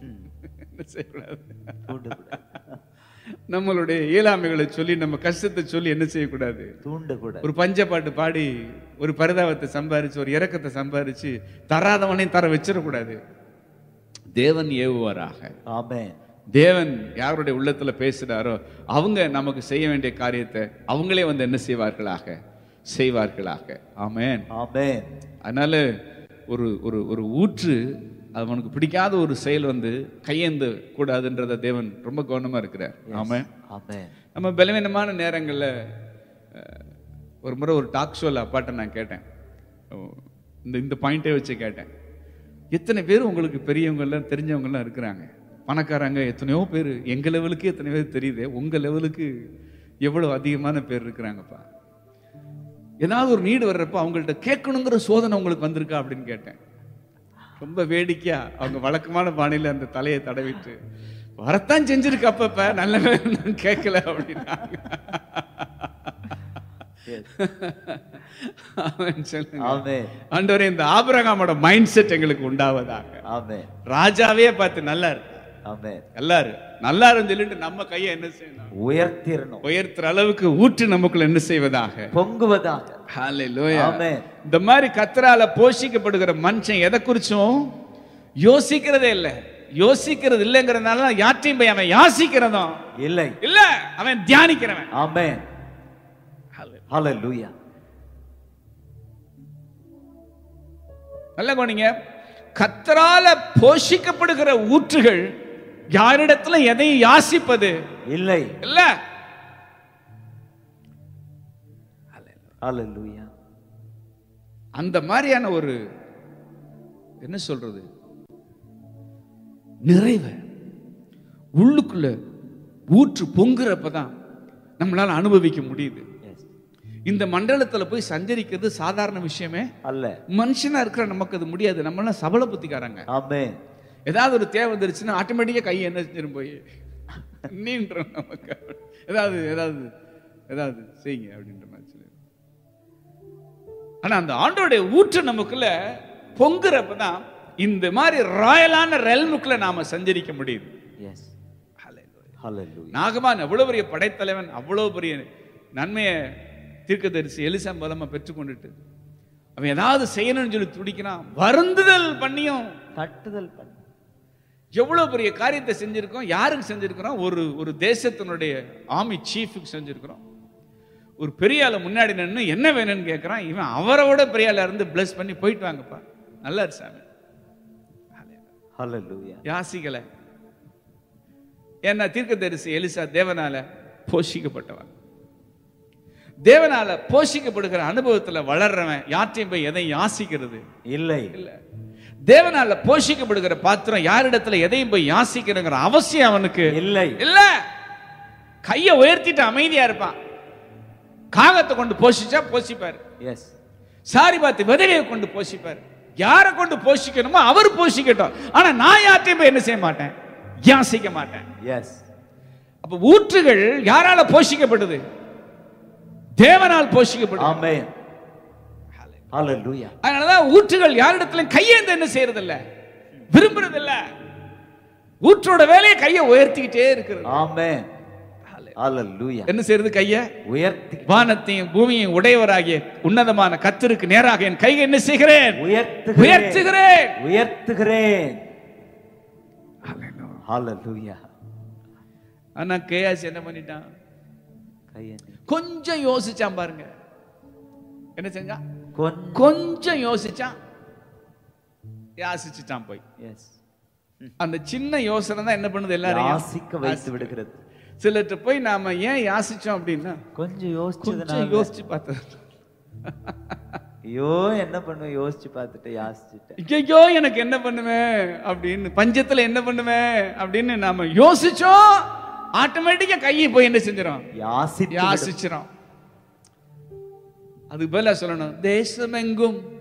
என்ன செய்யக்கூடாது தூண்டக்கூடாது நம்மளுடைய இயலாமைகளை சொல்லி நம்ம கஷ்டத்தை சொல்லி என்ன செய்யக்கூடாது தூண்டக்கூடாது ஒரு பஞ்சப்பாட்டு பாடி ஒரு பரிதாபத்தை சம்பாரிச்சு ஒரு இரக்கத்தை சம்பாரிச்சு தராதவனையும் தர வச்சிடக்கூடாது தேவன் ஏவுவாராக ஆமென் தேவன் யாருடைய உள்ளத்துல பேசுறாரோ அவங்க நமக்கு செய்ய வேண்டிய காரியத்தை அவங்களே வந்து என்ன செய்வார்களாக செய்வார்களாக ஆமென் ஆமென் அதனால ஒரு ஒரு ஒரு ஊற்று அவனுக்கு பிடிக்காத ஒரு செயல் வந்து கையேந்த கூடாதுன்றத தேவன் ரொம்ப கவனமா இருக்கிறார் ஆமென் ஆமென் நம்ம பலவீனமான நேரங்களில் ஒரு முறை ஒரு டாக் ஷோவில் அப்பாட்ட நான் கேட்டேன் ஓ, இந்த இந்த பாயிண்டே வச்சு கேட்டேன் எத்தனை பேர் உங்களுக்கு பெரியவங்கெல்லாம் தெரிஞ்சவங்கெல்லாம் இருக்கிறாங்க பணக்காரங்க எத்தனையோ பேர் எங்கள் லெவலுக்கு எத்தனை பேர் தெரியுது உங்கள் லெவலுக்கு எவ்வளோ அதிகமான பேர் இருக்கிறாங்கப்பா ஏதாவது ஒரு நீடு வர்றப்ப அவங்கள்ட்ட கேட்கணுங்கிற சோதனை உங்களுக்கு வந்திருக்கா அப்படின்னு கேட்டேன் ரொம்ப வேடிக்கையா அவங்க வழக்கமான பாணியில அந்த தலையை தடவிட்டு வரத்தான் செஞ்சிருக்கு அப்பப்ப நல்ல வேளை நான் கேட்கல அப்படின்னாங்க Yes. அவன் சொல்லுங்க ஆமென் ஆண்டவரே இந்த ஆபிரகாமோட மைண்ட் செட் எங்களுக்கு உண்டாவதாக ஆமென் ராஜாவே பார்த்து நல்லா இருக்கு ஆமென் நல்லா இரு நல்லா இருந்து சொல்லிட்டு நம்ம கையை என்ன செய்யணும் உயர்த்திரணும் உயர்த்துற அளவுக்கு ஊற்று நமக்குள்ள என்ன செய்வதாக பொங்குவதாக ஹalleluya. ஆமென் இந்த மாதிரி கத்தரால போஷிக்கப்படுகிற மனுஷன் எதை குறிச்சும் யோசிக்கிறதே இல்லை யோசிக்கிறது இல்லைங்கிறதுனால யாற்றையும் போய் அவன் யாசிக்கிறதும் இல்லை இல்ல அவன் தியானிக்கிறவன் ஆமென் ஹalleluya நல்ல கோணிங்க கத்தரால போஷிக்கப்படுகிற ஊற்றுகள் யாரிடத்துல எதையும் யாசிப்பது இல்லை இல்ல ஹalleluya அந்த மாதிரியான ஒரு என்ன சொல்றது நிறைவு உள்ளுக்குள்ள ஊற்று பொங்குறப்பதான் நம்மளால அனுபவிக்க முடியுது எஸ் இந்த மண்டலத்துல போய் சஞ்சரிக்கிறது சாதாரண விஷயமே அல்ல மனுஷனா இருக்கிற நமக்கு அது முடியாது நம்மளாம் சபல புத்திக்காரங்க ஆமென் ஏதாவது ஒரு தேவை வந்துருச்சுன்னா ஆட்டோமேட்டிக்கா கை என்ன செஞ்சிரும் போய் நீன்றோம் நமக்கு ஏதாவது ஏதாவது ஏதாவது செய்யுங்க அப்படின்ற மாதிரி சொல்லி ஆனா அந்த ஆண்டோடைய ஊற்று நமக்குள்ள பொங்குறப்பதான் இந்த மாதிரி ராயலான ரெல்முக்குள்ள நாம சஞ்சரிக்க முடியுது எஸ் ஹalleluya நாகமான் அவ்வளவு பெரிய படைத்தலைவன் அவ்வளவு பெரிய நன்மையை தீர்க்கதரிசி எலிசம் பலமா பெற்றுக்கொண்டுட்டு அவன் ஏதாவது செய்யணும்னு சொல்லி துடிக்கிறான் வருந்துதல் பண்ணியும் தட்டுதல் பண்ணு எவ்வளவு பெரிய காரியத்தை செஞ்சிருக்கோம் யாருக்கு செஞ்சிருக்கிறோம் ஒரு ஒரு தேசத்தினுடைய ஆர்மி சீஃபுக்கு செஞ்சிருக்கிறோம் ஒரு பெரிய ஆளு முன்னாடி நின்று என்ன வேணும்னு கேட்கறான் இவன் அவரோட பெரிய ஆளா இருந்து பிளஸ் பண்ணி போயிட்டு வாங்கப்பா நல்லா இரு சாமி ஹalleluya யாசிக்கல ஏன்னா தீர்க்கதரிசி எலிசா தேவனால போஷிக்கப்பட்டவன் தேவனால போஷிக்கப்படுகிற அனுபவத்துல வளர்றவன் யாற்றையும் போய் எதையும் யாசிக்கிறது இல்லை இல்ல தேவனால போஷிக்கப்படுகிற பாத்திரம் யாரிடத்துல எதையும் போய் யாசிக்கிறங்கிற அவசியம் அவனுக்கு இல்லை இல்ல கைய உயர்த்திட்டு அமைதியா இருப்பான் காகத்தை கொண்டு போஷிச்சா போஷிப்பாரு எஸ் சாரி பார்த்து விதவையை கொண்டு போஷிப்பாரு யாரை கொண்டு போஷிக்கணுமோ அவர் போஷிக்கட்டும் ஆனா நான் யார்ட்டையும் போய் என்ன செய்ய மாட்டேன் யாசிக்க மாட்டேன் எஸ் அப்ப ஊற்றுகள் யாரால போஷிக்கப்படுது தேவனால் போஷிக்கப்படுது ஆமென் ஹalleluya அதனாலதான் ஊற்றுகள் யாரிடத்திலும் கையேந்து என்ன செய்யறது இல்ல விரும்புறது இல்ல ஊற்றோட வேலையை கையை உயர்த்திக்கிட்டே இருக்கிறது ஆமென் ஹalleluya என்ன செய்யறது கைய உயர்த்தி வானத்தையும் பூமியையும் உடையவராகிய உன்னதமான கத்தருக்கு நேராக என் கையை என்ன செய்கிறேன் உயர்த்துகிறேன் உயர்த்துகிறேன் உயர்த்துகிறேன் ஹalleluya ஆனா கேயாஸ் என்ன பண்ணிட்டான் கையை கொஞ்சம் யோசிச்சான் பாருங்க என்ன செஞ்சான் கொஞ்சம் கொஞ்சம் யோசிச்சான் யாசிச்சுட்டான் போய் எஸ் அந்த சின்ன யோசனை தான் என்ன பண்ணுது எல்லாரையும் யாசிக்க வைத்து விடுகிறது சிலர்கிட்ட போய் நாம ஏன் யாசிச்சோம் அப்படின்னா கொஞ்சம் யோசிச்சதுனால கொஞ்சம் யோசிச்சு பார்த்தது ஐயோ என்ன பண்ணுவேன் யோசிச்சு பார்த்துட்டு யாசிச்சுட்டேன் ஐயோ எனக்கு என்ன பண்ணுவேன் அப்படின்னு பஞ்சத்துல என்ன பண்ணுவேன் அப்படின்னு நாம யோசிச்சோம் ஆட்டோமேட்டிக்கா கையை போய் என்ன செஞ்சிடும் யாசித்து விடு. யாசிச்சிரும் அதுக்கு பதிலா சொல்லணும் தேசமெங்கும்